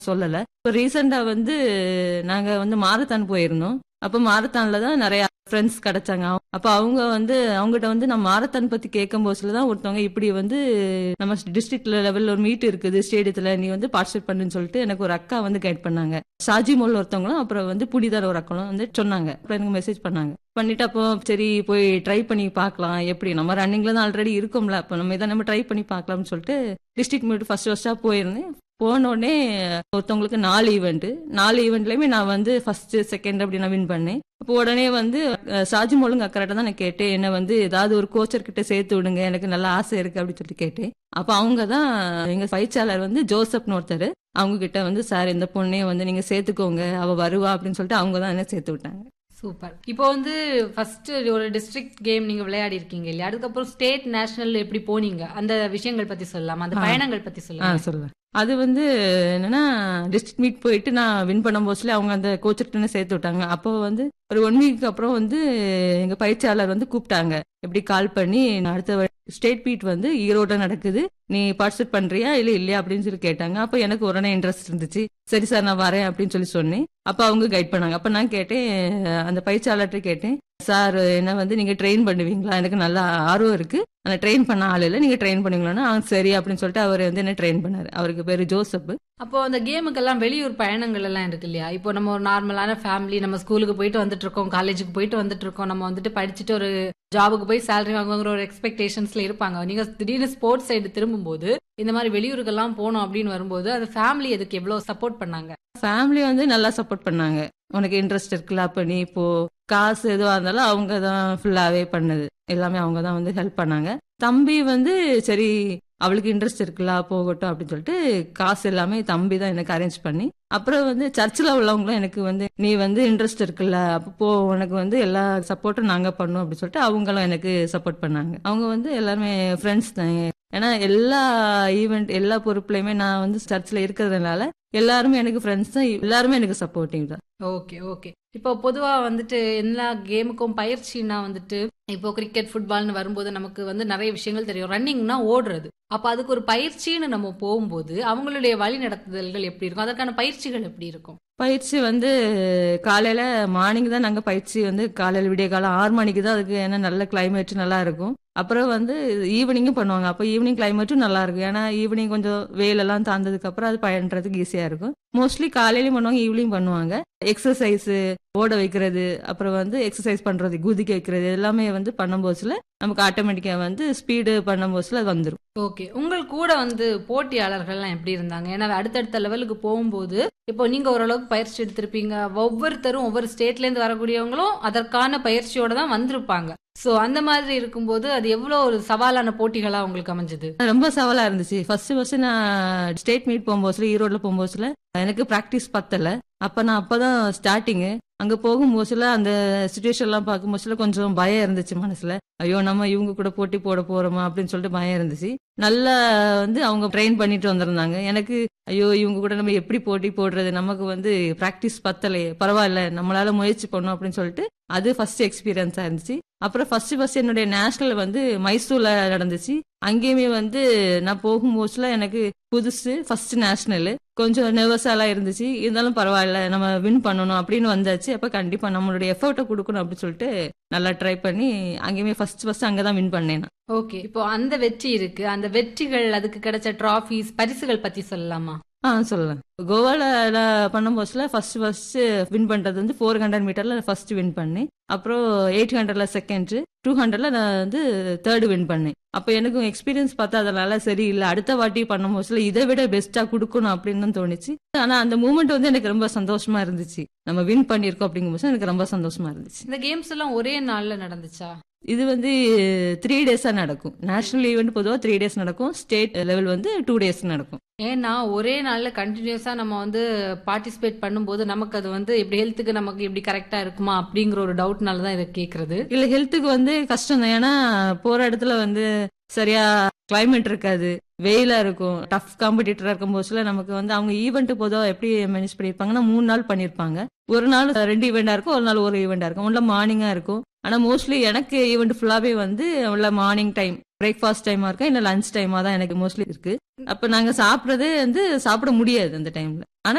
சொல்லல இப்போ ரீசெண்டா வந்து நாங்க வந்து மாரத்தான் போயிருந்தோம் அப்ப மாரத்தான்ல தான் நிறைய ஃப்ரெண்ட்ஸ் கிடைச்சாங்க அப்ப அவங்க வந்து அவங்ககிட்ட வந்து நம்ம மாரத்தான் பத்தி கேட்கும் போதுல தான் ஒருத்தவங்க இப்படி வந்து நம்ம டிஸ்ட்ரிக்ட் லெவல்ல ஒரு மீட் இருக்குது ஸ்டேடியத்துல நீ வந்து பார்ட்டிசிபேட் பண்ணுன்னு சொல்லிட்டு எனக்கு ஒரு அக்கா வந்து கைட் பண்ணாங்க ஷாஜி மோல் ஒருத்தவங்களும் அப்புறம் வந்து புடிதார் ஒரு அக்காலும் வந்து சொன்னாங்க அப்புறம் எனக்கு மெசேஜ் பண்ணாங்க பண்ணிட்டு அப்போ சரி போய் ட்ரை பண்ணி பார்க்கலாம் எப்படி நம்ம ரன்னிங்ல தான் ஆல்ரெடி இருக்கோம்ல அப்போ நம்ம இதை நம்ம ட்ரை பண்ணி பார்க்கலாம்னு சொல்லிட்டு டிஸ்ட்ரிக்ட் மீட் ஃபர்ஸ்ட் ஃபர்ஸ்டா போயிருந்தேன் போன உடனே ஒருத்தவங்களுக்கு நாலு ஈவெண்ட் நாலு ஈவெண்ட்லயுமே நான் வந்து ஃபர்ஸ்ட் செகண்ட் அப்படி நான் வின் பண்ணேன் அப்போ உடனே வந்து சாஜி மோலுங்க கரெக்டாக தான் நான் கேட்டேன் என்ன வந்து ஏதாவது ஒரு கோச்சர் கிட்ட சேர்த்து விடுங்க எனக்கு நல்ல ஆசை இருக்கு அப்படின்னு சொல்லிட்டு கேட்டேன் அப்போ அவங்க தான் எங்க பயிற்சியாளர் வந்து ஜோசப்னு ஒருத்தர் அவங்க கிட்ட வந்து சார் இந்த பொண்ணைய வந்து நீங்க சேர்த்துக்கோங்க அவ வருவா அப்படின்னு சொல்லிட்டு அவங்க தான் என்ன சேர்த்து விட்டாங்க சூப்பர் இப்போ வந்து ஃபர்ஸ்ட் ஒரு டிஸ்ட்ரிக்ட் கேம் நீங்க விளையாடி இருக்கீங்க இல்லையா அதுக்கப்புறம் ஸ்டேட் நேஷனல் எப்படி போனீங்க அந்த விஷயங்கள் பத்தி சொல்லலாமா அந்த ஆ. பயணங்கள் பத்தி ஆ சொல்லுங்க சொல்லுவேன் அது வந்து என்னன்னா டிஸ்ட்ரிக்ட் மீட் போயிட்டு நான் வின் பண்ணும் போதுல அவங்க அந்த கோச்சர்கிட்ட சேர்த்து விட்டாங்க அப்போ வந்து ஒரு ஒன் வீக் அப்புறம் வந்து எங்க பயிற்சியாளர் வந்து கூப்பிட்டாங்க எப்படி கால் பண்ணி அடுத்த ஸ்டேட் மீட் வந்து ஈரோட நடக்குது நீ பார்ட்டிசிபேட் பண்றியா இல்ல இல்லையா அப்படின்னு சொல்லி கேட்டாங்க அப்போ எனக்கு உடனே இன்ட்ரெஸ்ட் இருந்துச்சு சரி சார் நான் வரேன் அப்படின்னு சொல்லி சொன்னேன் அப்ப அவங்க கைட் பண்ணாங்க அப்ப நான் கேட்டேன் அந்த பயிற்சியாளர்கிட்ட கேட்டேன் சார் என்ன வந்து நீங்க ட்ரெயின் பண்ணுவீங்களா எனக்கு நல்ல ஆர்வம் இருக்கு ஆனா ட்ரெயின் பண்ண ஆள் இல்லை நீங்க ட்ரெயின் பண்ணுவீங்களான்னா "ஆ, சரி அப்படின்னு சொல்லிட்டு அவர் வந்து என்ன ட்ரெயின் பண்ணாரு அவருக்கு பேரு ஜோசப் அப்போ அந்த கேமுக்கெல்லாம் வெளியூர் பயணங்கள் எல்லாம் இருக்கு இல்லையா இப்போ நம்ம ஒரு நார்மலான ஃபேமிலி நம்ம ஸ்கூலுக்கு போயிட்டு வந்துட்டு இருக்கோம் காலேஜுக்கு போயிட்டு வந்துட்டு இருக்கோம் நம்ம வந்துட்டு படிச்சுட்டு ஒரு ஜாபுக்கு போய் சேலரி வாங்குங்கிற ஒரு எக்ஸ்பெக்டேஷன்ஸ்ல இருப்பாங்க நீங்க திடீர்னு ஸ்போர்ட்ஸ் சைடு திரும்பும்போது இந்த மாதிரி வெளியூருக்கெல்லாம் போனோம் அப்படின்னு வரும்போது அது ஃபேமிலி அதுக்கு எவ்வளவு சப்போர்ட் பண்ணாங்க ஃபேமிலி வந்து நல்லா சப்போர்ட் பண்ணாங்க உனக்கு இன்ட்ரெஸ்ட் இருக்குல்ல அப்ப நீ இப்போ காசு எதுவா இருந்தாலும் அவங்க தான் ஃபுல்லாவே பண்ணது எல்லாமே அவங்க தான் வந்து ஹெல்ப் பண்ணாங்க தம்பி வந்து சரி அவளுக்கு இன்ட்ரெஸ்ட் இருக்குல்ல போகட்டும் அப்படின்னு சொல்லிட்டு காசு எல்லாமே தம்பி தான் எனக்கு அரேஞ்ச் பண்ணி அப்புறம் வந்து சர்ச்சில் உள்ளவங்களும் எனக்கு வந்து நீ வந்து இன்ட்ரெஸ்ட் இருக்குல்ல அப்போ போ, உனக்கு வந்து எல்லா சப்போர்ட்டும் நாங்க பண்ணோம் அப்படின்னு சொல்லிட்டு அவங்களும் எனக்கு சப்போர்ட் பண்ணாங்க அவங்க வந்து எல்லாருமே ஃப்ரெண்ட்ஸ் தான் ஏன்னா எல்லா ஈவெண்ட் எல்லா பொறுப்புலையுமே நான் வந்து சர்ச்சில் இருக்கிறதுனால எல்லாருமே எனக்கு ஃப்ரெண்ட்ஸ் தான் எல்லாருமே எனக்கு சப்போர்ட்டிவ் தான் ஓகே ஓகே இப்போ பொதுவா வந்துட்டு எல்லா கேமுக்கும் பயிற்சினா வந்துட்டு இப்போ கிரிக்கெட் ஃபுட்பால்னு வரும்போது நமக்கு வந்து நிறைய விஷயங்கள் தெரியும் ரன்னிங்னா ஓடுறது அப்ப அதுக்கு ஒரு பயிற்சின்னு நம்ம போகும்போது அவங்களுடைய வழி நடத்துதல்கள் எப்படி இருக்கும் அதற்கான பயிற்சிகள் எப்படி இருக்கும் பயிற்சி வந்து காலையில மார்னிங் தான் நாங்க பயிற்சி வந்து காலையில விடிய காலம் ஆறு மணிக்கு தான் அதுக்கு ஏன்னா நல்ல கிளைமேட் நல்லா இருக்கும் அப்புறம் வந்து ஈவினிங்கும் பண்ணுவாங்க அப்போ ஈவினிங் கிளைமேட்டும் நல்லா இருக்கும் ஏன்னா ஈவினிங் கொஞ்சம் வெயிலெல்லாம் தாழ்ந்ததுக்கு அப்புறம் அது பயன்றதுக்கு ஈஸியா இருக்கும் மோஸ்ட்லி காலையிலயும் பண்ணுவாங்க ஈவினிங் பண்ணுவாங்க எக்ஸசைஸ் ஓட வைக்கிறது அப்புறம் வந்து எக்ஸசைஸ் பண்றது குதிக்க வைக்கிறது எல்லாமே வந்து பண்ணும்போதுல நமக்கு ஆட்டோமேட்டிக்கா வந்து ஸ்பீடு பண்ணும்போதுல அது வந்துடும் ஓகே உங்கள் கூட வந்து போட்டியாளர்கள்லாம் எப்படி இருந்தாங்க ஏன்னா அடுத்தடுத்த லெவலுக்கு போகும்போது இப்போ நீங்க ஓரளவுக்கு பயிற்சி எடுத்திருப்பீங்க ஒவ்வொருத்தரும் ஒவ்வொரு ஸ்டேட்ல இருந்து வரக்கூடியவங்களும் அதற்கான பயிற்சியோட தான் வந்திருப்பாங்க சோ அந்த மாதிரி இருக்கும்போது அது எவ்வளவு ஒரு சவாலான போட்டிகளா உங்களுக்கு அமைஞ்சது ரொம்ப சவாலா இருந்துச்சு ஃபர்ஸ்ட் ஃபர்ஸ்ட் நான் ஸ்டேட் மீட் போகும்போதுல ஈரோட்ல போகும்போதுல எனக்கு பிராக்டிஸ் பத்தல அப்ப நான் அப்பதான் ஸ்டார்டிங் அங்க போகும்போதுல அந்த சுச்சுவேஷன் எல்லாம் பார்க்கும்போதுல கொஞ்சம் பயம் இருந்துச்சு மனசுல ஐயோ நம்ம இவங்க கூட போட்டி போட போறோமா அப்படின்னு சொல்லிட்டு பயம் இருந்துச்சு நல்லா வந்து அவங்க ட்ரெயின் பண்ணிட்டு வந்திருந்தாங்க எனக்கு ஐயோ இவங்க கூட நம்ம எப்படி போட்டி போடுறது நமக்கு வந்து பிராக்டிஸ் பத்தலையே பரவாயில்ல நம்மளால முயற்சி பண்ணோம் அப்படின்னு சொல்லிட்டு அது ஃபர்ஸ்ட் எக்ஸ்பீரியன்ஸா இருந்துச்சு அப்புறம் ஃபர்ஸ்ட் ஃபர்ஸ்ட் என்னுடைய நேஷனல் வந்து மைசூர்ல நடந்துச்சு அங்கேயுமே வந்து நான் போகும்போதுல எனக்கு புதுசு ஃபர்ஸ்ட் நேஷனல் கொஞ்சம் நர்வஸாலாம் இருந்துச்சு இருந்தாலும் பரவாயில்ல நம்ம வின் பண்ணணும் அப்படின்னு வந்தாச்சு அப்ப கண்டிப்பா நம்மளுடைய எஃபர்ட்டை கொடுக்கணும் அப்படின்னு சொல்லிட்டு நல்லா ட்ரை பண்ணி அங்கேயுமே ஃபர்ஸ்ட் ஃபர்ஸ்ட் அங்கதான் வின் பண்ணேன் நான். ஓகே இப்போ அந்த வெற்றி இருக்கு அந்த வெற்றிகள் அதுக்கு கிடைச்ச டிராஃபிஸ் பரிசுகள் பத்தி சொல்லலாமா ஆ சொல்லலாம் கோவால நான் பண்ணும்போதுல ஃபர்ஸ்ட் ஃபர்ஸ்ட் வின் பண்றது வந்து ஃபோர் ஹண்ட்ரட் மீட்டர்ல ஃபர்ஸ்ட் வின் பண்ணேன் அப்புறம் எயிட் ஹண்ட்ரட்ல செகண்ட் டூ ஹண்ட்ரட்ல நான் வந்து தேர்ட் வின் பண்ணேன் அப்ப எனக்கு எக்ஸ்பீரியன்ஸ் பார்த்தா அதனால சரி இல்ல அடுத்த வாட்டி பண்ணும்போதுல இதை விட பெஸ்டா கொடுக்கணும் அப்படின்னு தான் தோணுச்சு ஆனா அந்த மூமெண்ட் வந்து எனக்கு ரொம்ப சந்தோஷமா இருந்துச்சு நம்ம வின் பண்ணியிருக்கோம் அப்படிங்கும்போது எனக்கு ரொம்ப சந்தோஷமா இருந்துச்சு இந்த கேம்ஸ் எல்லாம் ஒரே நாள்ல நடந்துச்சா இது வந்து த்ரீ டேஸா நடக்கும் நேஷனல் ஈவெண்ட் பொதுவாக த்ரீ டேஸ் நடக்கும் ஸ்டேட் லெவல் வந்து டூ டேஸ் நடக்கும் ஏன்னா ஒரே நாள்ல கண்டினியூஸா நம்ம வந்து பார்ட்டிசிபேட் பண்ணும்போது நமக்கு அது வந்து எப்படி ஹெல்த்துக்கு நமக்கு எப்படி கரெக்டா இருக்குமா அப்படிங்கிற ஒரு டவுட்னால தான் இதை கேக்குறது இல்ல ஹெல்த்துக்கு வந்து கஷ்டம் தான் ஏன்னா போற இடத்துல வந்து சரியா கிளைமேட் இருக்காது வெயிலா இருக்கும் டஃப் காம்படிட்டரா இருக்கும் போதுல நமக்கு வந்து அவங்க ஈவெண்ட் பொதுவாக எப்படி மேனேஜ் பண்ணிருப்பாங்கன்னா மூணு நாள் பண்ணிருப்பாங்க ஒரு நாள் ரெண்டு ஈவெண்டா இருக்கும் ஒரு நாள் ஒரு ஈவெண்டா இருக்கும் உள்ள மார்னிங்கா இருக்கும் ஆனா மோஸ்ட்லி எனக்கு ஈவெண்ட் ஃபுல்லாவே வந்து உள்ள மார்னிங் டைம் பிரேக்ஃபாஸ்ட் டைமா இருக்கும் இல்ல லஞ்ச் டைமா தான் எனக்கு மோஸ்ட்லி இருக்கு அப்ப நாங்க சாப்பிடறதே வந்து சாப்பிட முடியாது அந்த டைம்ல